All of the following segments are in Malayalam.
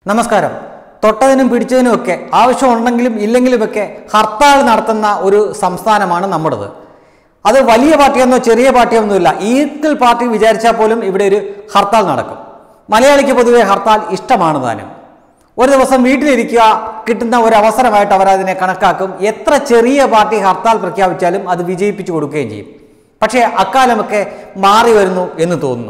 നമസ്കാരം തൊട്ടതിനും പിടിച്ചതിനും ഒക്കെ ആവശ്യമുണ്ടെങ്കിലും ഇല്ലെങ്കിലുമൊക്കെ ഹർത്താൽ നടത്തുന്ന ഒരു സംസ്ഥാനമാണ് നമ്മുടേത് അത് വലിയ പാർട്ടിയൊന്നോ ചെറിയ പാർട്ടിയൊന്നുമില്ല ഈക്വൽ പാർട്ടി വിചാരിച്ചാൽ പോലും ഇവിടെ ഒരു ഹർത്താൽ നടക്കും മലയാളിക്ക് പൊതുവെ ഹർത്താൽ ഇഷ്ടമാണ് താനും ഒരു ദിവസം വീട്ടിലിരിക്കുക കിട്ടുന്ന ഒരു അവസരമായിട്ട് അവർ അതിനെ കണക്കാക്കും എത്ര ചെറിയ പാർട്ടി ഹർത്താൽ പ്രഖ്യാപിച്ചാലും അത് വിജയിപ്പിച്ചു കൊടുക്കുകയും ചെയ്യും പക്ഷേ അക്കാലമൊക്കെ മാറി വരുന്നു എന്ന് തോന്നുന്നു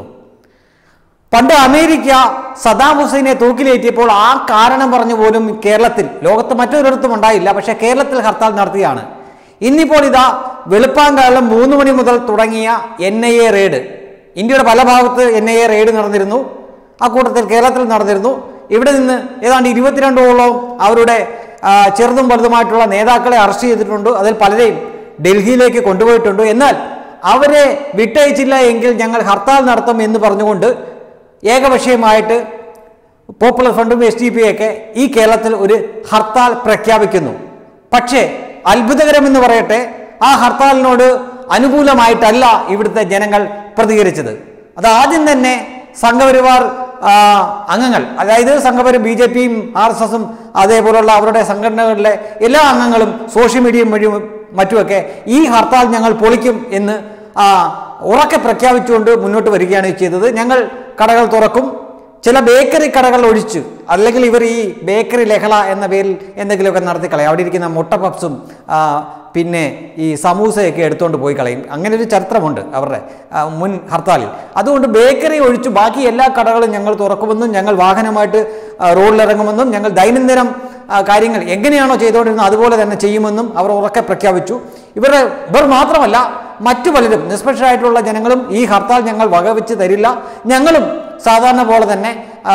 പണ്ട് അമേരിക്ക സദാം ഹുസൈനെ തൂക്കിലേറ്റിയപ്പോൾ ആ കാരണം പറഞ്ഞു പോലും കേരളത്തിൽ ലോകത്ത് മറ്റൊരിടത്തും ഉണ്ടായില്ല പക്ഷേ കേരളത്തിൽ ഹർത്താൽ നടത്തിയാണ് ഇന്നിപ്പോൾ ഇതാ വെളുപ്പാങ്കാലം മൂന്ന് മണി മുതൽ തുടങ്ങിയ എൻ ഐ എ റെയ്ഡ് ഇന്ത്യയുടെ പല ഭാഗത്ത് എൻ ഐ എ റെയ്ഡ് നടന്നിരുന്നു ആ കൂട്ടത്തിൽ കേരളത്തിൽ നടന്നിരുന്നു ഇവിടെ നിന്ന് ഏതാണ്ട് ഇരുപത്തിരണ്ടോളം അവരുടെ ആ, ചെറുതും വലുതുമായിട്ടുള്ള നേതാക്കളെ അറസ്റ്റ് ചെയ്തിട്ടുണ്ട് അതിൽ പലരെയും ഡൽഹിയിലേക്ക് കൊണ്ടുപോയിട്ടുണ്ട് എന്നാൽ അവരെ വിട്ടയച്ചില്ല എങ്കിൽ ഞങ്ങൾ ഹർത്താൽ നടത്തും എന്ന് പറഞ്ഞുകൊണ്ട് ഏകപക്ഷീയമായിട്ട് പോപ്പുലർ ഫ്രണ്ടും എസ് ഡി പി ഒക്കെ ഈ കേരളത്തിൽ ഒരു ഹർത്താൽ പ്രഖ്യാപിക്കുന്നു പക്ഷേ അത്ഭുതകരമെന്ന് പറയട്ടെ ആ ഹർത്താലിനോട് അനുകൂലമായിട്ടല്ല ഇവിടുത്തെ ജനങ്ങൾ പ്രതികരിച്ചത് അത് ആദ്യം തന്നെ സംഘപരിവാർ ആ, അംഗങ്ങൾ അതായത് സംഘപരി ബി ജെ പിയും ആർ എസ് എസും അതേപോലുള്ള അവരുടെ സംഘടനകളിലെ എല്ലാ അംഗങ്ങളും സോഷ്യൽ മീഡിയയും വഴിയും മറ്റുമൊക്കെ ഈ ഹർത്താൽ ഞങ്ങൾ പൊളിക്കും എന്ന് ആ, ഉറക്കെ പ്രഖ്യാപിച്ചുകൊണ്ട് മുന്നോട്ട് വരികയാണ് ചെയ്തത് ഞങ്ങൾ കടകൾ തുറക്കും ചില ബേക്കറി കടകൾ ഒഴിച്ച് അല്ലെങ്കിൽ ഇവർ ഈ ബേക്കറി ലഹള എന്ന പേരിൽ എന്തെങ്കിലുമൊക്കെ നടത്തി കളയും അവിടെ ഇരിക്കുന്ന മുട്ട പപ്സും ആ, പിന്നെ ഈ സമൂസയൊക്കെ എടുത്തുകൊണ്ട് പോയി കളയും അങ്ങനെ ഒരു ചരിത്രമുണ്ട് അവരുടെ ആ, മുൻ ഹർത്താലിൽ അതുകൊണ്ട് ബേക്കറി ഒഴിച്ച് ബാക്കി എല്ലാ കടകളും ഞങ്ങൾ തുറക്കുമെന്നും ഞങ്ങൾ വാഹനമായിട്ട് ആ, റോഡിലിറങ്ങുമെന്നും ഞങ്ങൾ ദൈനംദിനം ആ, കാര്യങ്ങൾ എങ്ങനെയാണോ ചെയ്തുകൊണ്ടിരുന്നത് അതുപോലെ തന്നെ ചെയ്യുമെന്നും അവർ ഉറക്കെ പ്രഖ്യാപിച്ചു ഇവരുടെ ഇവർ മാത്രമല്ല മറ്റു പലരും നിഷ്പക്ഷരായിട്ടുള്ള ജനങ്ങളും ഈ ഹർത്താൽ ഞങ്ങൾ വകവെച്ച് തരില്ല ഞങ്ങളും സാധാരണ പോലെ തന്നെ ആ,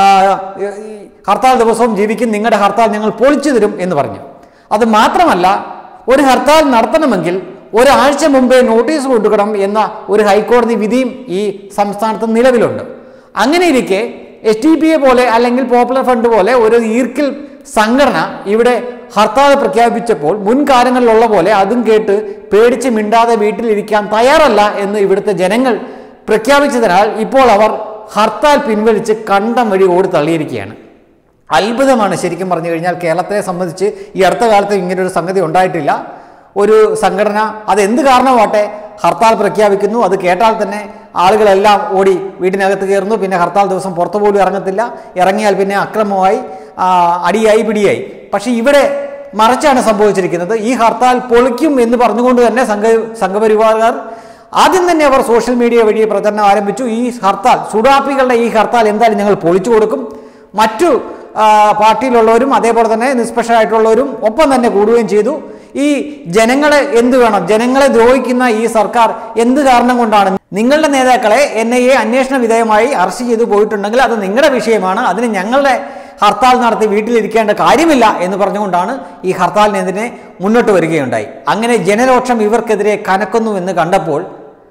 ഈ ഹർത്താൽ ദിവസവും ജീവിക്കും നിങ്ങളുടെ ഹർത്താൽ ഞങ്ങൾ പൊളിച്ചു തരും എന്ന് പറഞ്ഞു അത് മാത്രമല്ല ഒരു ഹർത്താൽ നടത്തണമെങ്കിൽ ഒരാഴ്ച മുമ്പേ നോട്ടീസ് കൊടുക്കണം എന്ന ഒരു ഹൈക്കോടതി വിധിയും ഈ സംസ്ഥാനത്ത് നിലവിലുണ്ട് അങ്ങനെ ഇരിക്കെ എസ് ടി പി എ പോലെ അല്ലെങ്കിൽ പോപ്പുലർ ഫ്രണ്ട് പോലെ ഒരു ഈർക്കിൽ സംഘടന ഇവിടെ ഹർത്താൽ പ്രഖ്യാപിച്ചപ്പോൾ മുൻകാലങ്ങളിലുള്ള പോലെ അതും കേട്ട് പേടിച്ച് മിണ്ടാതെ വീട്ടിലിരിക്കാൻ തയ്യാറല്ല എന്ന് ഇവിടുത്തെ ജനങ്ങൾ പ്രഖ്യാപിച്ചതിനാൽ ഇപ്പോൾ അവർ ഹർത്താൽ പിൻവലിച്ച് കണ്ടം വഴി ഓടി തള്ളിയിരിക്കുകയാണ് അത്ഭുതമാണ് ശരിക്കും പറഞ്ഞു കഴിഞ്ഞാൽ കേരളത്തെ സംബന്ധിച്ച് ഈ അടുത്ത കാലത്ത് ഇങ്ങനൊരു സംഗതി ഉണ്ടായിട്ടില്ല ഒരു സംഘടന അതെന്ത് കാരണമാട്ടെ ഹർത്താൽ പ്രഖ്യാപിക്കുന്നു അത് കേട്ടാൽ തന്നെ ആളുകളെല്ലാം ഓടി വീട്ടിനകത്ത് കയറുന്നു പിന്നെ ഹർത്താൽ ദിവസം പുറത്തു പോലും ഇറങ്ങത്തില്ല ഇറങ്ങിയാൽ പിന്നെ അക്രമമായി ആ, അടിയായി പിടിയായി പക്ഷേ ഇവിടെ മറിച്ചാണ് സംഭവിച്ചിരിക്കുന്നത് ഈ ഹർത്താൽ പൊളിക്കും എന്ന് പറഞ്ഞുകൊണ്ട് തന്നെ സംഘ സംഘപരിവാറുകാർ ആദ്യം തന്നെ അവർ സോഷ്യൽ മീഡിയ വഴി പ്രചരണം ആരംഭിച്ചു ഈ ഹർത്താൽ സുഡാപ്പികളുടെ ഈ ഹർത്താൽ എന്തായാലും ഞങ്ങൾ പൊളിച്ചു കൊടുക്കും മറ്റു ആ, പാർട്ടിയിലുള്ളവരും അതേപോലെ തന്നെ നിഷ്പക്ഷരായിട്ടുള്ളവരും ഒപ്പം തന്നെ കൂടുകയും ചെയ്തു ഈ ജനങ്ങളെ എന്ത് വേണം ജനങ്ങളെ ദ്രോഹിക്കുന്ന ഈ സർക്കാർ എന്ത് കാരണം കൊണ്ടാണ് നിങ്ങളുടെ നേതാക്കളെ എൻ ഐ എ അന്വേഷണ വിധേയമായി അറസ്റ്റ് ചെയ്തു പോയിട്ടുണ്ടെങ്കിൽ അത് നിങ്ങളുടെ വിഷയമാണ് അതിന് ഞങ്ങളുടെ ഹർത്താൽ നടത്തി വീട്ടിലിരിക്കേണ്ട കാര്യമില്ല എന്ന് പറഞ്ഞുകൊണ്ടാണ് ഈ ഹർത്താലിനെതിരെ മുന്നോട്ട് വരികയുണ്ടായി അങ്ങനെ ജനരോക്ഷം ഇവർക്കെതിരെ കനക്കുന്നു എന്ന് കണ്ടപ്പോൾ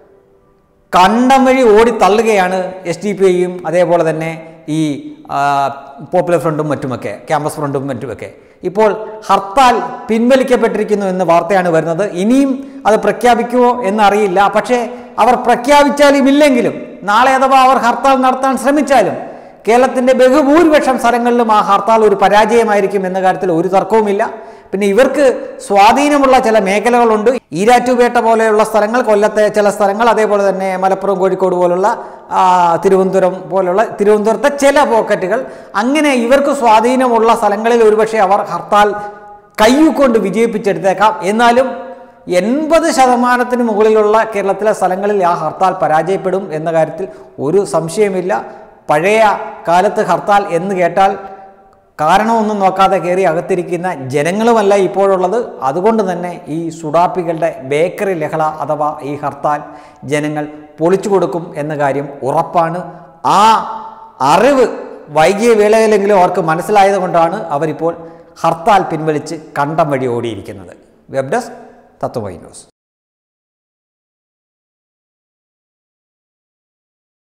കണ്ടം വഴി ഓടി തള്ളുകയാണ് എസ് ഡി പി ഐയും അതേപോലെ തന്നെ ഈ ആ, പോപ്പുലർ ഫ്രണ്ടും മറ്റുമൊക്കെ ക്യാമ്പസ് ഫ്രണ്ടും മറ്റുമൊക്കെ ഇപ്പോൾ ഹർത്താൽ പിൻവലിക്കപ്പെട്ടിരിക്കുന്നു എന്ന വാർത്തയാണ് വരുന്നത് ഇനിയും അത് പ്രഖ്യാപിക്കുമോ എന്നറിയില്ല പക്ഷേ അവർ പ്രഖ്യാപിച്ചാലും ഇല്ലെങ്കിലും നാളെ അഥവാ അവർ ഹർത്താൽ നടത്താൻ ശ്രമിച്ചാലും കേരളത്തിൻ്റെ ബഹുഭൂരിപക്ഷം സ്ഥലങ്ങളിലും ആ ഹർത്താൽ ഒരു പരാജയമായിരിക്കും എന്ന കാര്യത്തിൽ ഒരു തർക്കവുമില്ല പിന്നെ ഇവർക്ക് സ്വാധീനമുള്ള ചില മേഖലകളുണ്ട് ഈരാറ്റുപേട്ട പോലെയുള്ള സ്ഥലങ്ങൾ കൊല്ലത്തെ ചില സ്ഥലങ്ങൾ അതേപോലെ തന്നെ മലപ്പുറം കോഴിക്കോട് പോലുള്ള ആ, തിരുവനന്തപുരം പോലുള്ള തിരുവനന്തപുരത്തെ ചില പോക്കറ്റുകൾ അങ്ങനെ ഇവർക്ക് സ്വാധീനമുള്ള സ്ഥലങ്ങളിൽ ഒരുപക്ഷെ അവർ ഹർത്താൽ കൈകൊണ്ട് വിജയിപ്പിച്ചെടുത്തേക്കാം എന്നാലും എൺപത് ശതമാനത്തിന് മുകളിലുള്ള കേരളത്തിലെ സ്ഥലങ്ങളിൽ ആ ഹർത്താൽ പരാജയപ്പെടും എന്ന കാര്യത്തിൽ ഒരു സംശയമില്ല പഴയ കാലത്ത് ഹർത്താൽ എന്ന് കേട്ടാൽ കാരണമൊന്നും നോക്കാതെ കയറി അകത്തിരിക്കുന്ന ജനങ്ങളുമല്ല ഇപ്പോഴുള്ളത് അതുകൊണ്ട് തന്നെ ഈ സുഡാപ്പികളുടെ ബേക്കറി ലഹള അഥവാ ഈ ഹർത്താൽ ജനങ്ങൾ പൊളിച്ചു കൊടുക്കും എന്ന കാര്യം ഉറപ്പാണ് ആ അറിവ് വൈകിയ വേളയിലെങ്കിലും അവർക്ക് മനസ്സിലായത് കൊണ്ടാണ് അവരിപ്പോൾ ഹർത്താൽ പിൻവലിച്ച് കണ്ടം വഴി ഓടിയിരിക്കുന്നത് വെബ് ഡെസ്ക് തത്വമൈ ന്യൂസ്